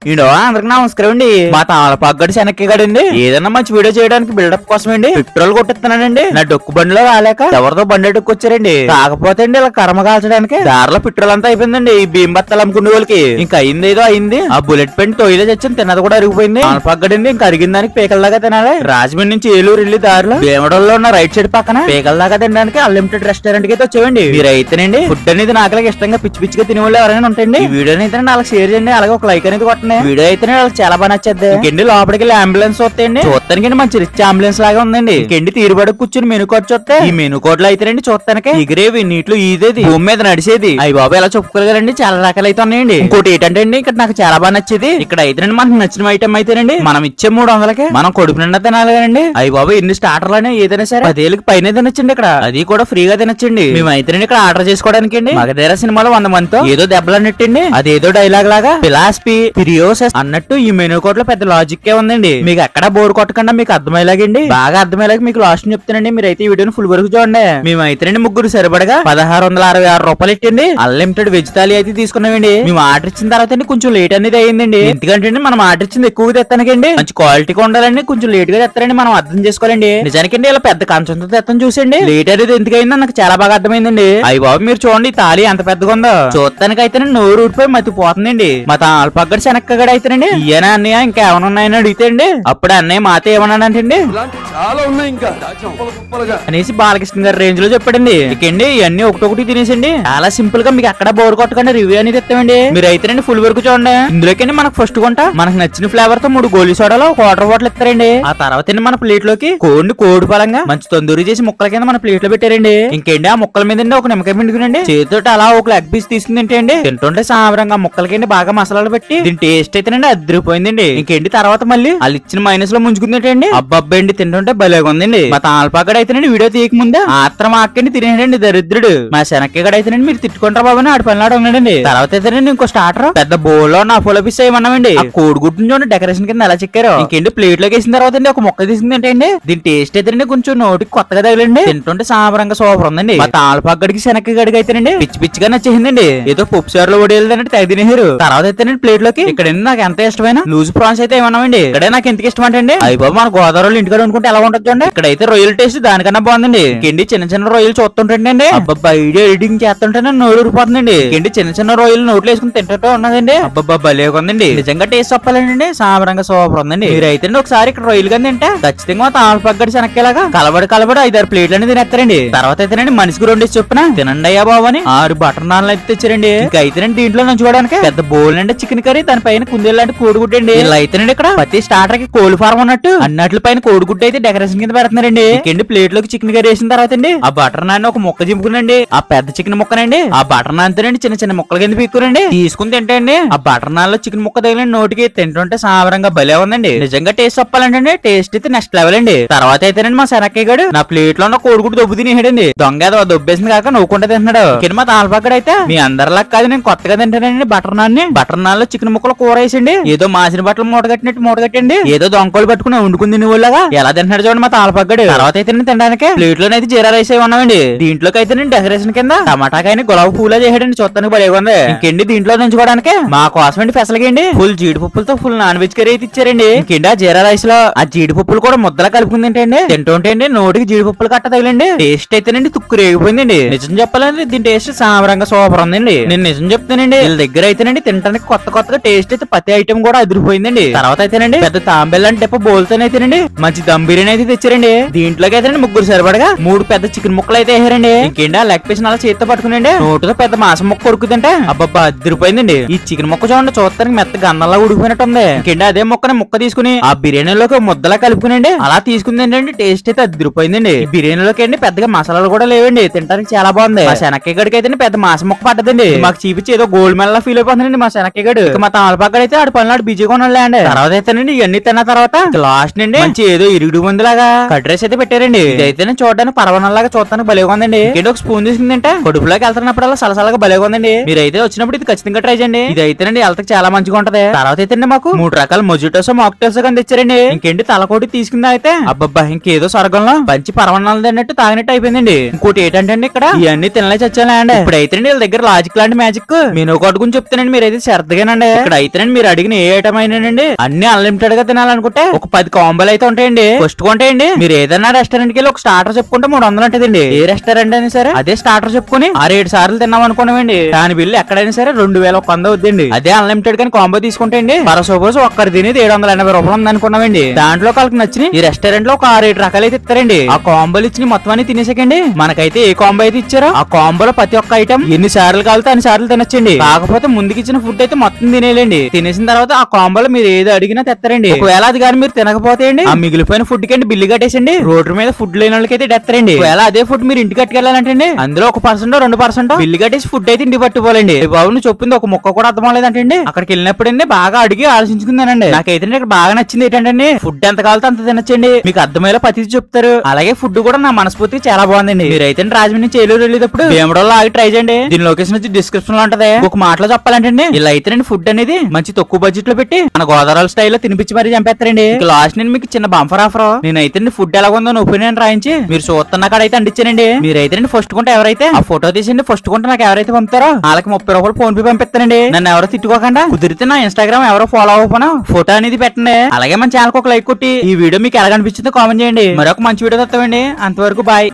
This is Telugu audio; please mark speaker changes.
Speaker 1: ఈడో అందరికి నమస్కారం అండి మా తాళపగ్గడి శనక్కిగాడండి ఏదైనా మంచి వీడియో చేయడానికి బిల్డప్ కోసం అండి పెట్రోల్ కొట్టిస్తున్నానండి నా డొక్కు బండిలో రాలేక ఎవరితో బండి వచ్చారండి కాకపోతే అండి ఇలా కర్మ కాల్చడానికి దారిలో పెట్రోల్ అంతా అయిపోయిందండి ఈ బియ్యం బత్తలు అమ్ముకునే వాళ్ళకి ఇంకా అయింది ఏదో అయింది ఆ బుల్లెట్ పెన్ తొయ్యిలో చచ్చింది తిన్నది కూడా అరిగిపోయింది పగ్గడండి ఇంకా అరిగిన దానికి పేకల దాకా తినాలి రాజమండ్రి నుంచి ఏలూరు వెళ్ళి దారిలో భీమడోల్లో ఉన్న రైట్ సైడ్ పక్కన పేకల దాకా తినడానికి అన్లిమిటెడ్ రెస్టారెంట్ కి అయితే వచ్చేవండి మీరు అయితేనండి ఫుడ్ అనేది నాకు ఇష్టంగా పిచ్చి పిచ్చిగా తినే వాళ్ళు ఎవరైనా ఉంటాయండి ఈ వీడియో అయితే వాళ్ళకి షేర్ చేయండి అలాగే ఒక లైక్ అనేది కొట్టండి వీడియో అయితే వాళ్ళకి చాలా బాగా నచ్చేది ఇంకెండి లోపలికి వెళ్ళి అంబులెన్స్ వస్తాయండి చూస్తానికి మంచి రిచ్ అంబులెన్స్ లాగా ఉందండి ఇంకెండి తీరుబడి కూర్చుని మెను కోట్ చూస్తే ఈ మెను కోట్ లో అయితేనండి చూస్తానికి ఎగిరేవి నీటిలో ఈదేది భూమి మీద నడిచేది అయ్యి బాబు ఎలా చెప్పుకోగలరండి చాలా రకాలు అయితే ఉన్నాయండి ఇంకోటి ఏంటంటే అండి ఇక్కడ నాకు చాలా బాగా నచ్చేది ఇక్కడ అయితేనండి మనకు నచ్చిన ఐటమ్ అయితేనండి మనం ఇచ్చే మూడు వందలకి మనం కొడుకు నిండా తినాలి కదండి అయ్యి బాబు ఎన్ని స్టార్టర్లు ఏదైనా సరే పదేళ్ళకి పైన తినొచ్చండి ఇక్కడ అది కూడా ఫ్రీగా తినొచ్చండి మేము అయితేనండి ఇక్కడ ఆర్డర్ చేసుకోవడానికి అండి మగధీర సినిమాలో వంద మందితో ఏదో దెబ్బలు అన్నట్టండి అదేదో డైలాగ్ లాగా ఫిలాసఫీ పిరియోసెస్ అన్నట్టు ఈ మెనూ కోడ్ లో పెద్ద లాజిక్ ఏ ఉందండి మీకు ఎక్కడ బోర్ కొట్టకుండా మీకు అర్థమయ్యేలాగండి బాగా అర్థమయ్యేలాగా మీకు లాస్ట్ చెప్తానండి మీరు అయితే ఈ వీడియోని ఫుల్ వరకు చూడండి మేము అయితేనండి ముగ్గురు సరిపడగా పదహారు వందల అరవై ఆరు రూపాయలు ఇట్టండి అన్లిమిటెడ్ వెజ్ థాలీ అయితే తీసుకున్నామండి మేము ఆర్డర్ ఇచ్చిన తర్వాత అండి కొంచెం లేట్ అనేది అయ్యిందండి ఎందుకంటే అండి మనం ఆర్డర్ ఇచ్చింది ఎక్కువగా తెస్తానికండి మంచి క్వాలిటీగా ఉండాలండి కొంచెం లేట్ గా తెస్తారండి మనం అర్థం చేసుకోవాలండి నిజానికండి ఇలా పెద్ద కంచంతో తెస్తాను చూసండి లేట్ అనేది ఎందుకు అయిందో నాకు చాలా బాగా అర్థమైందండి అయ్యి బాబు మీరు చూడండి ఈ తాళి ఎంత పెద్దగా ఉందో చూస్తానికి అయితే నోరు ఊడిపోయి మతిపోతుందండి మా తాళపగ్గడి శనక్కగడ అయితేనండి ఈయన అన్నయ్య ఇంకా ఏమైనా ఉన్నాయని అడిగితే అండి అప్పుడు అన్నయ్య మాతో ఏమన్నాడంటే
Speaker 2: ఇలాంటి చాలా ఉన్నాయి ఇంకా కుప్పలు కుప్పలుగా
Speaker 1: అనేసి బాలకృష్ణ గారి రేంజ్ లో చెప్పాడండి ఇకండి ఇవన్నీ ఒకటొకటి తినేసండి చాలా సింపుల్ గా మీకు అక్కడ బోర్ కొట్టకుండా రివ్యూ అనేది ఇస్తామండి మీరు అయితేనండి ఫుల్ వరకు చూడండి ఇందులోకి మనకు ఫస్ట్ కొంట మనకు నచ్చిన ఫ్లేవర్ తో మూడు గోలీ సోడాలో ఒక వాటర్ బాటిల్ ఇస్తారండి ఆ తర్వాత మన ప్లేట్ లోకి కోడిని కోడి పరంగా మంచి తందూరి చేసి ముక్కల కింద మన ప్లేట్ లో పెట్టారండి ఇంకేంటి ఆ ముక్కల మీద ఒక నిమ్మకాయ పిండుకునండి చేతితో అలా ఒక లెగ్ పీస్ తీసుకుని తింటండి తింటుంటే సాంబ్రంగా ముక్కలకి బాగా మసాలాలు పెట్టి దీని టేస్ట్ అయితేనండి అదిరిపోయిందండి ఇంకేంటి తర్వాత మళ్ళీ వాళ్ళు ఇచ్చిన మైనస్ లో ముంచుకుందండి అబ్బబ్బండి తింటుంటే భలేగా ఉందండి మా తాళపాకడ అయితేనండి వీడియో తీయక ముందే ఆత్రం ఆక్కండి తినేయండి దరిద్రుడు మా శనక్కగడ అయితేనండి మీరు తిట్టుకుంటారు బాబు ఆడి పనిలాడు ఉన్నాడండి తర్వాత అయితేనండి ఇంకో స్టార్టర్ పెద్ద బౌల్ లో నా ఫోలో పిస్ ఏమన్నామండి ఆ కోడిగుడ్డుని చూడండి డెకరేషన్ కింద ఎలా చెక్కారు ఇంకేంటి ప్లేట్ లోకి వేసిన తర్వాత అండి ఒక మొక్క తీసుకుంది ఏంటండి దీని టేస్ట్ అయితేనండి కొంచెం నోటికి కొత్తగా తగిలండి తింటుంటే సాంబరంగా సూపర్ ఉందండి మా తాళపాకడికి శనక్కగడికి అయితేనండి పిచ్చి పిచ్చిగా నచ్చేసిందండి ఏదో పప్పు సార్లు వడియాలంటే తెగ తినేసారు తర్వాత అయితేనండి ప్లేట్ లోకి ఇక్కడ నాకు ఎంత ఇష్టమైన లూజ్ ప్రాన్స్ అయితే ఏమన్నామండి ఇక్కడే నాకు ఎంత ఇష్టం అంటే అండి అయిపో మన గోదావరిలో ఇంటికాడ అనుకుంటే ఎలా ఉంటుంది చూడండి ఇక్కడ అయితే రొయ్యల టేస్ట్ దానికన్నా బాగుందండి కిండి చిన్న చిన్న రొయ్యలు చూస్తుంటండి అబ్బబ్బా ఐడియా ఎడిటింగ్ చేస్తుంటేనే నోరు ఊరిపోతుందండి కిండి చిన్న చిన్న రొయ్యలు నోట్లు వేసుకుని తింటుంటే ఉన్నదండి అబ్బబ్బా భలే ఉందండి నిజంగా టేస్ట్ చెప్పాలండి సాంబరంగా సూపర్ ఉందండి మీరు అయితే ఒకసారి ఇక్కడ రొయ్యలు కానీ తింటే ఖచ్చితంగా మా తామపగ్గడి శనక్కేలాగా కలబడి కలబడి ఐదారు ప్లేట్లు అనేది తినేస్తారండి తర్వాత అయితేనండి మనిషికి రెండు ఇచ్చి చొప్పున తినండి అయ్యా బాబు అని ఆరు బటర్ నాన్లు అయితే తెచ్చారండి ఇంకా అయితేనండి దీంట్లో నుంచి చూడడానికి పెద్ద బౌల్ అంటే చికెన్ కర్రీ దాని పైన కుందేలు లాంటి కోడిగుడ్డు ఇలా అయితేనండి ఇక్కడ ప్రతి స్టార్టర్ కి కోడి ఫార్మ్ ఉన్నట్టు అన్నట్ల పైన కోడిగుడ్డు అయితే డెకరేషన్ కింద పెడుతున్నారండి ఇంకేంటి ప్లేట్ లోకి చికెన్ కర్రీ వేసిన తర్వాత అండి ఆ బటర్ నాన్ ఒక ముక్క చింపుకునండి ఆ పెద్ద చికెన్ ముక్కనండి ఆ బటర్ నాన్ తోనండి చిన్న చిన్న ముక్కల కింద పీక్కురండి తీసుకుని తింటండి ఆ బటర్ నాన్ లో చికెన్ ముక్క తగిలిన నోటికి తింటుంటే సావరంగా భలే ఉందండి నిజంగా టేస్ట్ చెప్పాలంటే టేస్ట్ అయితే నెక్స్ట్ లెవెల్ అండి తర్వాత అయితేనండి మా శనక్కయ్య గడు నా ప్లేట్ లో ఉన్న కోడిగుడ్డు దొబ్బు తినేసాడండి దొంగ ఏదో దొబ్బేసింది కాక నవ్వుకుంటే తింటున్నాడు కింద మా తాళపక్కడ అయితే మీ అందరిలా కాదు నేను కొత్తగా తింటానండి బటర్ నాన్ ని బటర్ నాన్ లో చికెన్ ముక్కలు కూర వేసండి ఏదో మాసిన బట్టలు మూట కట్టినట్టు మూట కట్టండి ఏదో దొంగలు పట్టుకుని వండుకుని తినే వాళ్ళగా ఎలా తింటున్నాడు చూడండి మా తాళపక్కడు తర్వాత అయితే నేను తినడానికి ప్లేట్ లోనే అయితే జీరా రైస్ అయి ఉన్నామండి దీంట్లోకి అయితే నేను డెకరేషన్ కింద టమాటాకాయని గులాబీ పూలా చేసాడండి చూస్తానికి భలే ఉంది ఇంకెండి దీంట్లో దించుకోవడానికి మా కోసం అండి పెసలకండి ఫుల్ జీడిపప్పులతో ఫుల్ నాన్ వెజ్ కర్రీ అయితే ఇచ్చారండి ఇంకేంటి ఆ జీరా రైస్ లో ఆ జీడిపప్పులు కూడా ముద్దలా కలుపుకుంది ఏంటండి తింటుంటే అండి నోటికి జీడిపప్పులు కట్ట తగిలండి టేస్ట్ అయితేనండి తుక్కు రేగిపోయిందండి నిజం చెప్పాలండి దీని టేస్ట్ సామరంగా సూపర్ ఉందండి నేను నిజం చెప్తానండి వీళ్ళ దగ్గర అయితేనండి తినడానికి కొత్త కొత్తగా టేస్ట్ అయితే ప్రతి ఐటమ్ కూడా అదిరిపోయిందండి తర్వాత అయితేనండి పెద్ద తాంబెల్లాంటి టెప్ప బోల్తోనైతేనండి మంచి దమ్ బిర్యానీ అయితే తెచ్చారండి దీంట్లోకి అయితేనండి ముగ్గురు సరిపడగా మూడు పెద్ద చికెన్ ముక్కలు అయితే వేసారండి ఇంకేంటి ఆ లెగ్ పీస్ అలా చేతితో పట్టుకునండి నోటుతో పెద్ద మాసం ముక్క కొడుకుతుంటే అబ్బబ్బా అదిరిపోయిందండి ఈ చికెన్ ముక్క చూడండి చూస్తానికి మెత్త గన్నలా ఉడికిపోయినట్టు ఉంది ఇంకేంటి అదే ముక్కని ముక్క తీసుకుని ఆ బిర్యానీలోకి ముద్దలా కలుపుకునండి అలా తీసుకుంది ఏంటండి టేస్ట్ అయితే అదిరిపోయిందండి ఈ బిర్యానీలోకి అండి పెద్దగా మసాలాలు కూడా లేవండి తినడానికి చాలా బాగుంది మా శనక్కాయ గడికి అయితే పెద్ద మాసం ముక్క పడ్డదండి మాకు చూపించి ఏదో గోల్డ్ మెల్ల ఫీల్ అయిపోతుందండి మా శనక్కాయ గడు ఇక మా తామలపాకడ అయితే ఆడు పనులు బిజీగా ఉన్నాడు తర్వాత అయితేనండి ఇవన్నీ తిన్న తర్వాత లాస్ట్ నుండి మంచి ఏదో ఇరుగుడు ముందులాగా కట్ రైస్ అయితే పెట్టారండి ఇదైతే చూడడానికి పరవణంలాగా చూడడానికి భలేగా ఉందండి ఇంకేంటి ఒక స్పూన్ తీసుకుందంటే కడుపులోకి వెళ్తున్నప్పుడల్లా సలసలగా భలేగా ఉందండి మీరు అయితే వచ్చినప్పుడు ఇది ఖచ్చితంగా ట్రై చేయండి ఇది అయితేనండి హెల్త్ చాలా మంచిగా ఉంటది తర్వాత అయితే మాకు మూడు రకాల మొజిటోస్ మాక్టోస్ కానీ తెచ్చారండి ఇంకేంటి తలకోటి తీసుకుందా అయితే అబ్బబ్బా ఇంకేదో స్వర్గంలో మంచి పరవణాలు తిన్నట్టు తాగినట్టు అయిపోయిందండి ఇంకోటి ఏంటంటే అండి ఇక్కడ ఇవన్నీ తినలే చచ్చాలండి ఇప్పుడు అయితే వీళ్ళ దగ్గర లాజిక్ లాంటి మ్యాజిక్ మెనూ కార్డు గురించి చెప్తానండి మీరు అయితే శ్రద్ధగానండి ఇక్కడ అయితే అయితే మీరు అడిగిన ఏ ఐటమ్ అయినానండి అన్ని అన్లిమిటెడ్ గా తినాలనుకుంటే ఒక పది కాంబోలు అయితే ఉంటాయండి ఫస్ట్ కొంటాయండి మీరు ఏదైనా రెస్టారెంట్ కి వెళ్ళి ఒక స్టార్టర్ చెప్పుకుంటే మూడు వందలు ఉంటుందండి ఏ రెస్టారెంట్ అయినా సరే అదే స్టార్టర్ చెప్పుకుని ఆరు ఏడు సార్లు తిన్నాం అనుకున్నామండి దాని బిల్లు ఎక్కడైనా సరే రెండు వేల ఒక వంద అవుద్దండి అదే అన్లిమిటెడ్ కానీ కాంబో తీసుకుంటే అండి ఫర్ సపోజ్ ఒక్కరు తినేది ఏడు వందల ఎనభై రూపాయలు ఉంది అనుకున్నామండి దాంట్లో వాళ్ళకి నచ్చిన ఈ రెస్టారెంట్ లో ఒక ఆరు ఏడు రకాలు అయితే ఇస్తారండి ఆ కాంబోలు ఇచ్చిన మొత్తం అన్ని తినేసాకండి మనకైతే ఏ కాంబో అయితే ఇచ్చారో ఆ కాంబోలో ప్రతి ఒక్క ఐటమ్ ఎన్ని సార్లు కావాలితే అన్ని సార్లు తినొచ్చండి కాకపోతే ముందుకి ఇచ్చిన ఫుడ్ అయితే మొత్తం తినేయాలండి తినేసిన తర్వాత ఆ కాంబోలో మీరు ఏది అడిగినా తెస్తారండి ఒకవేళ అది కానీ మీరు తినకపోతే అండి ఆ మిగిలిపోయిన ఫుడ్ కి బిల్లు కట్టేసండి రోడ్డు మీద ఫుడ్ లేని వాళ్ళకైతే తెస్తారండి ఒకవేళ అదే ఫుడ్ మీరు ఇంటికి కట్టుకెళ్ళాలంటే అండి అందులో ఒక పర్సెంట్ రెండు పర్సెంట్ బిల్లు కట్టేసి ఫుడ్ అయితే ఇంటికి పట్టుకోవాలండి ఏ బాబు నువ్వు చెప్పింది ఒక ముక్క కూడా అర్థం అవ్వలేదంటే అక్కడికి వెళ్ళినప్పుడు అండి బాగా అడిగి ఆలోచించుకుందానండి నాకైతే ఇక్కడ బాగా నచ్చింది ఏంటంటే ఫుడ్ ఎంత కావాలో అంత తినచ్చండి మీకు అర్థమయ్యేలా ప్రతిదీ చెప్తారు అలాగే ఫుడ్ కూడా నా మనస్ఫూర్తిగా చాలా బాగుందండి మీరైతే రాజమండ్రి నుంచి ఏలూరు వెళ్ళేటప్పుడు భీమడోలో ఆగి ట్రై చేయండి దీని లొకేషన్ వచ్చి డిస్క్రిప్షన్ లో ఉంటది ఒక మాటలో చెప్పాలంటే ఇలా అయితే ఫుడ్ అనేది మంచి తక్కువ బడ్జెట్ లో పెట్టి మన గోదావరి స్టైల్లో తినిపించి మరీ చంపేస్తారండి ఇక లాస్ట్ నేను మీకు చిన్న బంఫర్ ఆఫర్ నేనైతే ఫుడ్ ఎలా ఉందో ఒపీనియన్ రాయించి మీరు చూస్తున్న కాడ అయితే అందించానండి మీరైతే ఫస్ట్ కొంటే ఎవరైతే ఆ ఫోటో తీసిండి ఫస్ట్ కొంటే నాకు ఎవరైతే పంపుతారో వాళ్ళకి ముప్పై రూపాయలు ఫోన్ పే పంపిస్తానండి నన్ను ఎవరో తిట్టుకోకుండా కుదిరితే నా ఇన్స్టాగ్రామ్ ఎవరో ఫాలో అవ్వకపోయినా ఫోటో అనేది పెట్టండి అలాగే మన ఛానల్ ఒక లైక్ కొట్టి ఈ వీడియో మీకు ఎలా అనిపించిందో కామెంట్ చేయండి మరొక మంచి వీడియో వస్తామండి అంతవరకు బాయ్